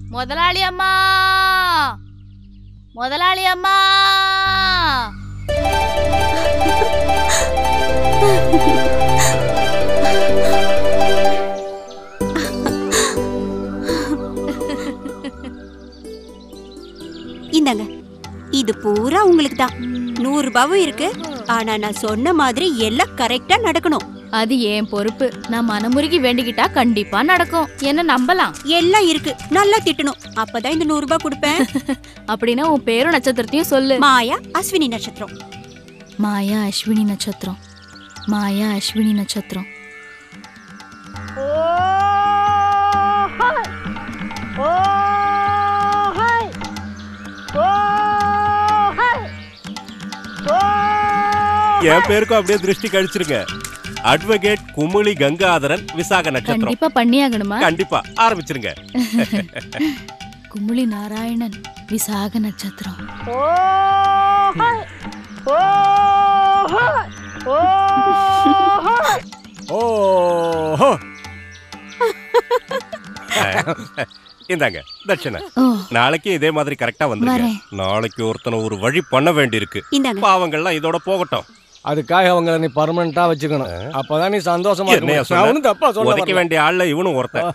முதலாளி அம்மா முதலாளி அம்மா இந்தாங்க இது பூரா உங்களுக்கு தான் நூறு ரூபாவும் இருக்கு ஆனா நான் சொன்ன மாதிரி எல்லாம் கரெக்டா நடக்கணும் அது ஏன் பொறுப்பு நான் மனமுருகி வேண்டிக்கிட்டா கண்டிப்பா நடக்கும் என்ன நம்பலாம் எல்லாம் இருக்கு நல்லா திட்டணும் அப்பதான் இந்த நூறு ரூபாய் கொடுப்பேன் அப்படின்னா உன் பேரும் நட்சத்திரத்தையும் சொல்லு மாயா அஸ்வினி நட்சத்திரம் மாயா அஸ்வினி நட்சத்திரம் மாயா அஸ்வினி நட்சத்திரம் என் பேருக்கும் அப்படியே திருஷ்டி கழிச்சிருங்க அட்வொகேட் குமுளி கங்காதரன் விசாக நட்சத்திரம் கண்டிப்பா பண்ணியாகணுமா கண்டிப்பா ஆரம்பிச்சிருங்க குமுளி நாராயணன் விசாக நட்சத்திரம் ஓஹோ இந்தாங்க தட்சணை ஓ நாளைக்கு இதே மாதிரி கரெக்டா வந்துருங்க வரேன். நாளைக்கு ஒருத்தனை ஒரு வழி பண்ண வேண்டியிருக்கு இந்தாங்க பாவங்கள்லாம் இதோட போகட்டும் அதுக்காக அவங்கள நீ பர்மனண்டா வச்சுக்கணும் அப்பதான் நீ சந்தோஷமா இருக்க என்னையா முடியும். சொன்ன? நான் ஒண்ணும் தப்பா சொல்ல உதைக்க வரல. வேண்டிய ஆள்ல இவனும் ஒருத்தன்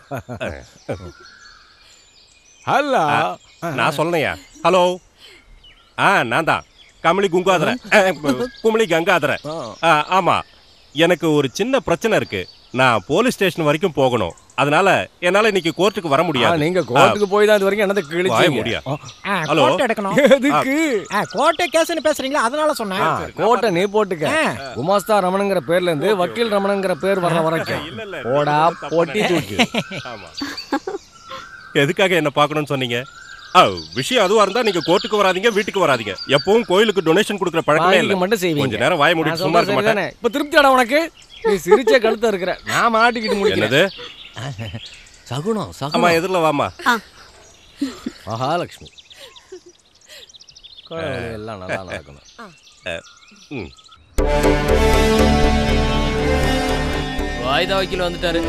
ஹலோ நான் சொன்னேயா ஹலோ ஆ நான் தான் கமலி குங்காதரன் அஹ், குமளி கங்காதரன் ஆ, ஆமா எனக்கு ஒரு சின்ன பிரச்சனை இருக்கு நான் போலீஸ் ஸ்டேஷன் வரைக்கும் போகணும் அதனால என்னால இன்னைக்கு கோர்ட்டுக்கு வர ஆ, முடியாது நீங்க கோர்ட்டுக்கு போய் தான் இது வரைக்கும் என்னது வாய கிழிச்சீங்க முடியா ஆ, ஹலோ. கோட்டை எடுக்கணும் எதுக்கு ஆ, கோட்டை கேஸ்னு பேசுறீங்களா அதனால சொன்னேன் ஆ, கோட்டை நீ போட்டுக்க ஆ. குமாஸ்தா ரமணங்கிற பேர்ல இருந்து வக்கீல் ரமணங்கிற பேர் வர்ற வரைக்கும் இல்ல, இல்ல, போடா நீங்க தப்பா பொட்டி நினைக்கிறீங்க. தூக்கி ஆமா எதுக்காக என்ன பார்க்கணும்னு சொன்னீங்க ஆ, விஷயம் அதுவா இருந்தா நீங்க கோர்ட்டுக்கு வராதீங்க வீட்டுக்கு வராதீங்க எப்பவும் கோயிலுக்கு டொனேஷன் கொடுக்குற பழக்கமே வாங்கிக்க இல்ல மட்டும் கொஞ்ச செய்வீங்க நேரம் வாய நான் மூடிட்டு சும்மா சொல்றது இருக்க மாட்டேன் சரிதானே? இப்ப திருப்தியாடா உனக்கு நீ சிரிச்ச கழுத்த இருக்கிற நான் மாட்டிக்கிட்டு முடிக்கிறேன் என்னது சகுனம் ஆமா சகுனம் எதிரில வாமா மகாலட்சுமி கடவுளே, எல்லாம் நல்லா நடக்கணும் ம். வாய்தா வக்கீல் வந்துட்டாரு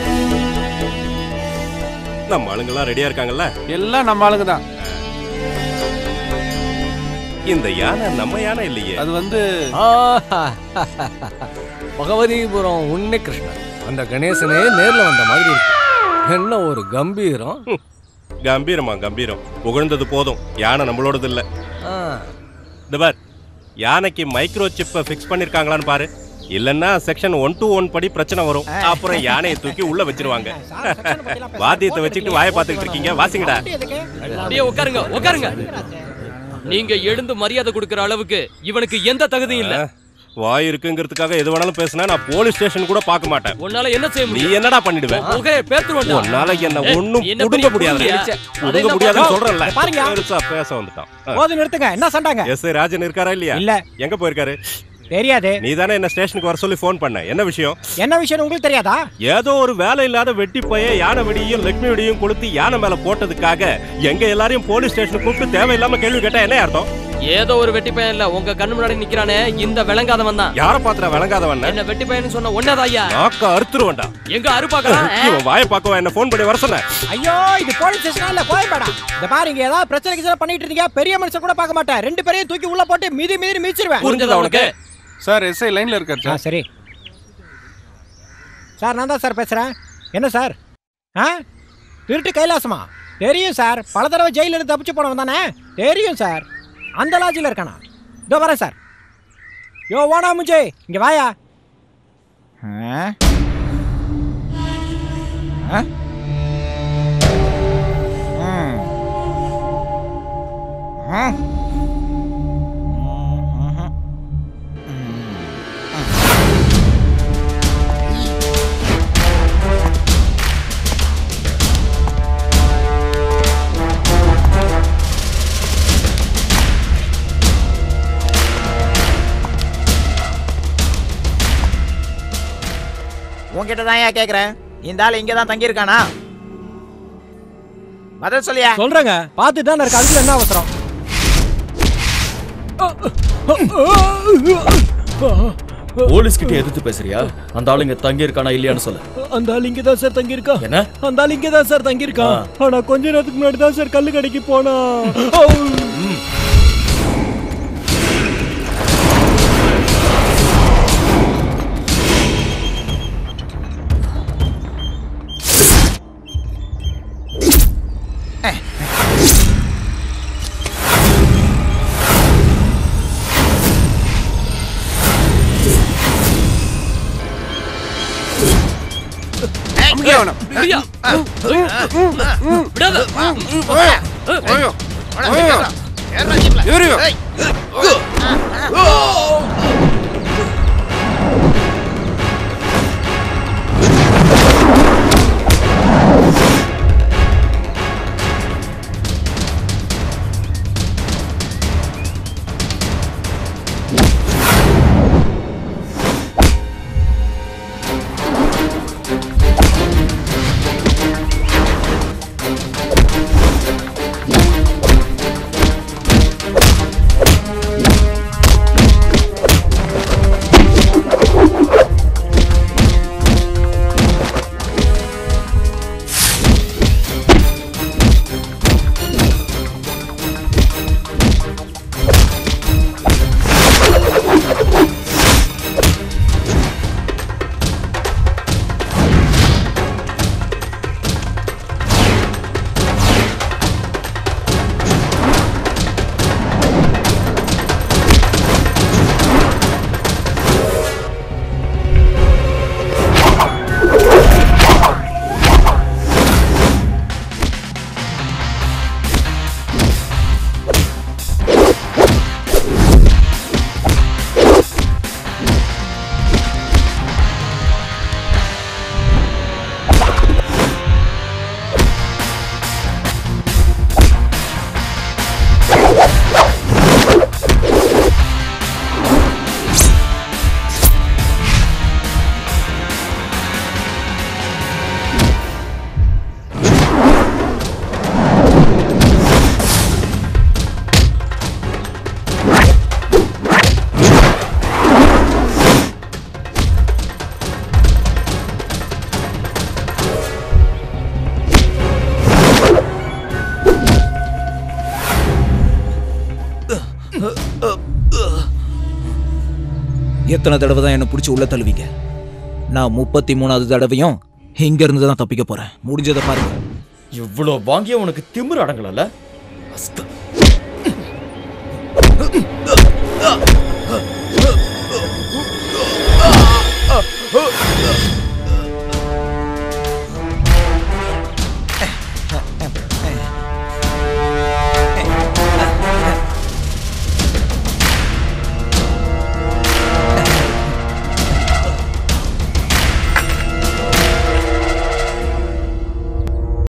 நம்ம ஆளுங்கெல்லாம் ரெடியா இருக்காங்கல்ல எல்லாம் நம்ம ஆளுங்க தான் இந்த யானை நம்ம யானை இல்லையே அது வந்து ஆஹா. பகவதிபுரம் உன்னி கிருஷ்ணன் அந்த கணேசனே நேர்ல வந்த மாதிரி இருக்கு என்ன ஒரு கம்பீரம் கம்பீரமா கம்பீரம் புகழ்ந்தது போதும் யானை நம்மளோடது இல்ல ஆ, இந்த பார் யானைக்கு மைக்ரோ சிப்பை ஃபிக்ஸ் பண்ணிருக்காங்களான்னு பாரு இல்லன்னா செக்ஷன் ஒன் டு ஒன் படி பிரச்சனை வரும் அப்புறம் யானையை தூக்கி உள்ள வச்சிருவாங்க வாத்தியத்தை வச்சுக்கிட்டு வாயை பார்த்துக்கிட்டு இருக்கீங்க வாசிங்கடா அப்படியே உட்காருங்க உட்காருங்க நீங்க எழுந்து மரியாதை கொடுக்கிற அளவுக்கு இவனுக்கு எந்த தகுதியும் இல்ல வாய் இருக்குங்கிறதுக்காக எது வேணாலும் பேசினா நான் போலீஸ் ஸ்டேஷன் கூட பார்க்க மாட்டேன் உன்னால என்ன செய்ய நீ முடியும் என்னடா பண்ணிடுவ புகையை பேர்த்துருவா உன்னால என்ன ஏய், ஒண்ணும் என்ன புடுங்க பெரிய முடியாது புடுங்கியா? புடுங்க அதை முடியாதுன்னு என்ன சொல்றேன்ல பாருங்க. பெருசா பேச வந்துட்டான் போது நிறுத்துங்க என்ன சண்டாங்க எஸ் ராஜன் இருக்காரா இல்லையா இல்ல எங்க போயிருக்காரு தெரியாது நீ தானே என்ன ஸ்டேஷனுக்கு வர சொல்லி ஃபோன் பண்ண என்ன விஷயம் என்ன விஷயம் உங்களுக்கு தெரியாதா ஏதோ ஒரு வேலை இல்லாத வெட்டி பைய யானை வெடியும் லட்சுமி வெடியும் கொளுத்தி யானை மேல போட்டதுக்காக எங்க எல்லாரையும் போலீஸ் ஸ்டேஷனுக்கு கூப்பிட்டு தேவையில்லாம கேள்வி கேட்டா என்ன அர்த்தம் ஏதோ ஒரு வெட்டி பையன் இல்ல உங்க கண்ணு முன்னாடி நிக்கிறானே இந்த விளங்காதவன் தான் யார பாத்திர விளங்காதவன் என்ன வெட்டி பையன் சொன்ன ஒன்னதா ஐயா நாக்க அறுத்துருவேன்டா எங்க அறுப்பாக்கலாம் இவன் வாயை பார்க்கவா என்ன ஃபோன் பண்ணி வர சொன்ன ஐயோ இது போலீஸ் ஸ்டேஷனா இல்ல கோயம்பேடா இந்த பாருங்க ஏதாவது பிரச்சனை கிச்சனை பண்ணிட்டு இருக்கீங்க பெரிய மனுஷன் கூட பார்க்க மாட்டேன் ரெண்டு பேரையும் தூக்கி உள்ள போட்டு மிதி மிதி மிதிச்சிருவேன் புரிஞ்சதா உனக்கு சார் எஸ்ஐ லைன்ல இருக்காரு ஆ சார் சரி சார் நான் தான் சார் பேசுறேன் என்ன சார் ஆ திருட்டு கைலாசமா தெரியும் சார் பல தடவை ஜெயில இருந்து தப்பிச்சு போனவன் தானே தெரியும் சார் அந்த லாட்ஜில் இருக்கானா இதோ வரேன் சார் யோ வாடா முஜே இங்க வாயா உன்கிட்ட தான் ஏன் கேக்குறேன் இந்த ஆள் இங்க தான் தங்கி இருக்கானா பதில் சொல்லியா சொல்றேங்க பார்த்து தான் இருக்கு அதுக்குள்ள என்ன அவசரம் போலீஸ் கிட்ட எதிர்த்து பேசுறியா அந்த ஆளுங்க தங்கி இருக்கானா இல்லையான்னு சொல்லு அந்த ஆள் இங்கே தான் சார் தங்கியிருக்கா என்ன அந்த ஆள் இங்கே தான் சார் தங்கியிருக்கான் ஆனா கொஞ்ச நேரத்துக்கு முன்னாடி தான் சார் கல்லு கடைக்கு போனா அமுக்கியா அவனை. விடியா. விடாத. ஓய்யோ. ஓய்யோ. ஏறியோ. எத்தனை தடவை தான் என்னை பிடிச்சி உள்ள தள்ளுவீங்க நான் முப்பத்தி மூணாவது தடவையும் இங்க இருந்து தான் தப்பிக்க போறேன் முடிஞ்சதை பாருங்க இவ்வளோ வாங்கிய உனக்கு திமிரு அடங்கலல்ல அஸ்த- ஆ